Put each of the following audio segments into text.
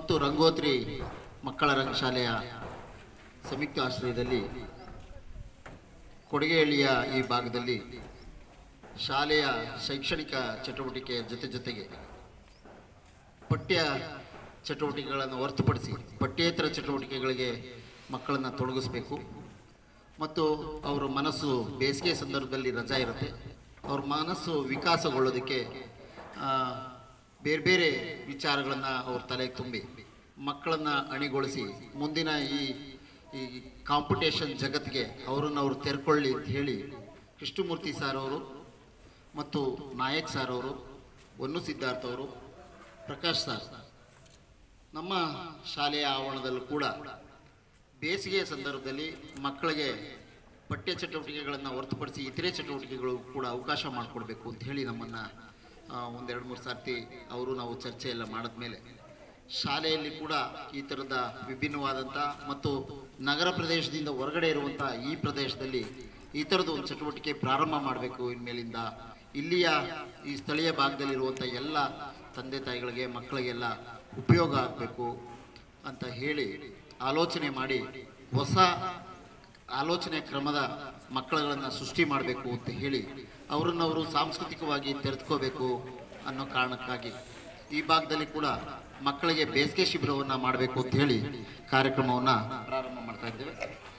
ಮತ್ತು ರಂಗೋತ್ರಿ ಮಕ್ಕಳ ರಂಗಶಾಲೆಯ ಸಂಯುಕ್ತ ಆಶ್ರಯದಲ್ಲಿ ಕೊಡಗೇಹಳ್ಳಿಯ ಈ ಭಾಗದಲ್ಲಿ ಶಾಲೆಯ ಶೈಕ್ಷಣಿಕ ಚಟುವಟಿಕೆಯ ಜೊತೆ ಜೊತೆಗೆ ಪಠ್ಯ ಚಟುವಟಿಕೆಗಳನ್ನು ಹೊರತುಪಡಿಸಿ ಪಠ್ಯೇತರ ಚಟುವಟಿಕೆಗಳಿಗೆ ಮಕ್ಕಳನ್ನು ತೊಡಗಿಸ್ಬೇಕು ಮತ್ತು ಅವರ ಮನಸ್ಸು ಬೇಸಿಗೆ ಸಂದರ್ಭದಲ್ಲಿ ರಜಾ ಇರುತ್ತೆ ಅವ್ರ ಮನಸ್ಸು ವಿಕಾಸಗೊಳ್ಳೋದಕ್ಕೆ ಆ, ಬೇರೆ ಬೇರೆ ವಿಚಾರಗಳನ್ನು ಅವ್ರ ತಲೆಗೆ ತುಂಬಿ ಮಕ್ಕಳನ್ನು ಅಣಿಗೊಳಿಸಿ ಮುಂದಿನ ಈ ಈ ಕಾಂಪಿಟೇಷನ್ ಜಗತ್ತಿಗೆ ಅವರನ್ನು ಅವರು ತೆರ್ಕೊಳ್ಳಿ ಅಂತ ಹೇಳಿ ಕೃಷ್ಣಮೂರ್ತಿ ಸಾರ್ ಅವರು ಮತ್ತು ನಾಯಕ್ ಸಾರ್ ಅವರು ಹೊನ್ನು ಸಿದ್ಧಾರ್ಥ ಅವರು ಪ್ರಕಾಶ್ ಸರ್ ನಮ್ಮ ಶಾಲೆಯ ಆವರಣದಲ್ಲೂ ಕೂಡ ಬೇಸಿಗೆಯ ಸಂದರ್ಭದಲ್ಲಿ ಮಕ್ಕಳಿಗೆ ಪಠ್ಯ ಚಟುವಟಿಕೆಗಳನ್ನು ಹೊರತುಪಡಿಸಿ ಇತರೆ ಚಟುವಟಿಕೆಗಳು ಕೂಡ ಅವಕಾಶ ಮಾಡಿಕೊಡ್ಬೇಕು ಅಂತ ಹೇಳಿ ನಮ್ಮನ್ನು ಒಂದೆರಡು ಮೂರು ಸರ್ತಿ ಅವರು ನಾವು ಚರ್ಚೆ ಎಲ್ಲ ಮಾಡಿದ್ಮೇಲೆ ಶಾಲೆಯಲ್ಲಿ ಕೂಡ ಈ ಥರದ ವಿಭಿನ್ನವಾದಂಥ ಮತ್ತು ನಗರ ಪ್ರದೇಶದಿಂದ ಹೊರಗಡೆ ಇರುವಂಥ ಈ ಪ್ರದೇಶದಲ್ಲಿ ಈ ಥರದ ಒಂದು ಚಟುವಟಿಕೆ ಪ್ರಾರಂಭ ಮಾಡಬೇಕು ಇನ್ಮೇಲಿಂದ ಇಲ್ಲಿಯ ಈ ಸ್ಥಳೀಯ ಭಾಗದಲ್ಲಿರುವಂಥ ಎಲ್ಲ ತಂದೆ ತಾಯಿಗಳಿಗೆ ಮಕ್ಕಳಿಗೆಲ್ಲ ಉಪಯೋಗ ಆಗಬೇಕು ಅಂತ ಹೇಳಿ ಆಲೋಚನೆ ಮಾಡಿ ಹೊಸ ಆಲೋಚನೆ ಕ್ರಮದ ಮಕ್ಕಳುಗಳನ್ನು ಸೃಷ್ಟಿ ಮಾಡಬೇಕು ಅಂತ ಹೇಳಿ ಅವರನ್ನವರು ಸಾಂಸ್ಕೃತಿಕವಾಗಿ ತೆರೆದುಕೋಬೇಕು ಅನ್ನೋ ಕಾರಣಕ್ಕಾಗಿ ಈ ಭಾಗದಲ್ಲಿ ಕೂಡ ಮಕ್ಕಳಿಗೆ ಬೇಸಿಗೆ ಶಿಬಿರವನ್ನು ಮಾಡಬೇಕು ಅಂತ ಹೇಳಿ ಕಾರ್ಯಕ್ರಮವನ್ನು ಪ್ರಾರಂಭ ಮಾಡ್ತಾ ಇದ್ದೇವೆ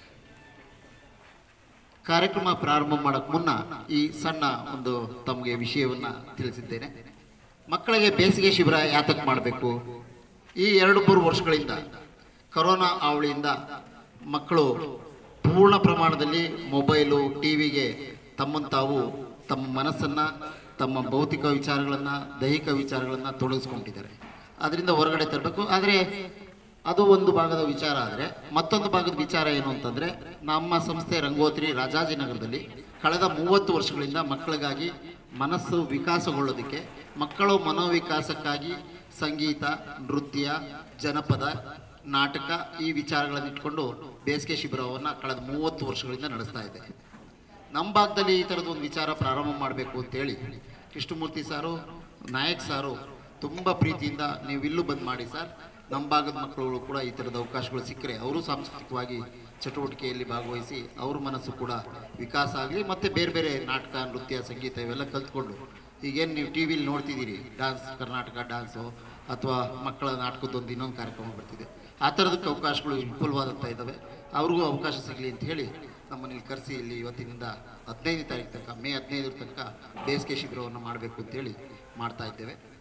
ಕಾರ್ಯಕ್ರಮ ಪ್ರಾರಂಭ ಮಾಡೋಕ್ಕೆ ಮುನ್ನ ಈ ಸಣ್ಣ ಒಂದು ತಮಗೆ ವಿಷಯವನ್ನು ತಿಳಿಸಿದ್ದೇನೆ ಮಕ್ಕಳಿಗೆ ಬೇಸಿಗೆ ಶಿಬಿರ ಯಾತಕ್ಕೆ ಮಾಡಬೇಕು ಈ ಎರಡು ಮೂರು ವರ್ಷಗಳಿಂದ ಕರೋನಾ ಹಾವಳಿಯಿಂದ ಮಕ್ಕಳು ಪೂರ್ಣ ಪ್ರಮಾಣದಲ್ಲಿ ಮೊಬೈಲು ಟಿವಿಗೆ ತಮ್ಮನ್ನು ತಾವು ತಮ್ಮ ಮನಸ್ಸನ್ನು ತಮ್ಮ ಭೌತಿಕ ವಿಚಾರಗಳನ್ನು ದೈಹಿಕ ವಿಚಾರಗಳನ್ನು ತೊಡಗಿಸ್ಕೊಂಡಿದ್ದಾರೆ ಅದರಿಂದ ಹೊರಗಡೆ ತರಬೇಕು ಆದರೆ ಅದು ಒಂದು ಭಾಗದ ವಿಚಾರ ಆದರೆ ಮತ್ತೊಂದು ಭಾಗದ ವಿಚಾರ ಏನು ಅಂತಂದರೆ ನಮ್ಮ ಸಂಸ್ಥೆ ರಂಗೋತ್ರಿ ರಾಜಾಜಿನಗರದಲ್ಲಿ ಕಳೆದ ಮೂವತ್ತು ವರ್ಷಗಳಿಂದ ಮಕ್ಕಳಿಗಾಗಿ ಮನಸ್ಸು ವಿಕಾಸಗೊಳ್ಳೋದಕ್ಕೆ ಮಕ್ಕಳು ಮನೋವಿಕಾಸಕ್ಕಾಗಿ ಸಂಗೀತ ನೃತ್ಯ ಜನಪದ ನಾಟಕ ಈ ವಿಚಾರಗಳನ್ನು ಇಟ್ಕೊಂಡು ಬೇಸಿಗೆ ಶಿಬಿರವನ್ನು ಕಳೆದ ಮೂವತ್ತು ವರ್ಷಗಳಿಂದ ನಡೆಸ್ತಾ ಇದೆ ನಮ್ಮ ಭಾಗದಲ್ಲಿ ಈ ಥರದ ಒಂದು ವಿಚಾರ ಪ್ರಾರಂಭ ಮಾಡಬೇಕು ಅಂತೇಳಿ ಕೃಷ್ಣಮೂರ್ತಿ ಸಾರು ನಾಯಕ್ ಸಾರು ತುಂಬ ಪ್ರೀತಿಯಿಂದ ನೀವು ಇಲ್ಲೂ ಬಂದು ಮಾಡಿ ಸರ್ ನಮ್ಮ ಭಾಗದ ಮಕ್ಕಳುಗಳು ಕೂಡ ಈ ಥರದ ಅವಕಾಶಗಳು ಸಿಕ್ಕರೆ ಅವರು ಸಾಂಸ್ಕೃತಿಕವಾಗಿ ಚಟುವಟಿಕೆಯಲ್ಲಿ ಭಾಗವಹಿಸಿ ಅವ್ರ ಮನಸ್ಸು ಕೂಡ ವಿಕಾಸ ಆಗಲಿ ಮತ್ತು ಬೇರೆ ಬೇರೆ ನಾಟಕ ನೃತ್ಯ ಸಂಗೀತ ಇವೆಲ್ಲ ಕಲ್ತ್ಕೊಂಡು ಈಗೇನು ನೀವು ಟಿ ವಿಲಿ ನೋಡ್ತಿದ್ದೀರಿ ಡ್ಯಾನ್ಸ್ ಕರ್ನಾಟಕ ಡ್ಯಾನ್ಸು ಅಥವಾ ಮಕ್ಕಳ ನಾಟಕದೊಂದು ಇನ್ನೊಂದು ಕಾರ್ಯಕ್ರಮ ಬರ್ತಿದೆ ಆ ಥರದಕ್ಕೆ ಅವಕಾಶಗಳು ವಿಪುಲವಾದಂಥ ಇದ್ದಾವೆ ಅವ್ರಿಗೂ ಅವಕಾಶ ಸಿಗಲಿ ಅಂತ ಹೇಳಿ ನಮ್ಮನ್ನು ಇಲ್ಲಿ ಕರೆಸಿ ಇಲ್ಲಿ ಇವತ್ತಿನಿಂದ ಹದಿನೈದು ತಾರೀಕು ತನಕ ಮೇ ಹದಿನೈದರ ತನಕ ಬೇಸಿಗೆ ಶಿಬಿರವನ್ನು ಮಾಡಬೇಕು ಅಂತೇಳಿ ಮಾಡ್ತಾ ಇದ್ದೇವೆ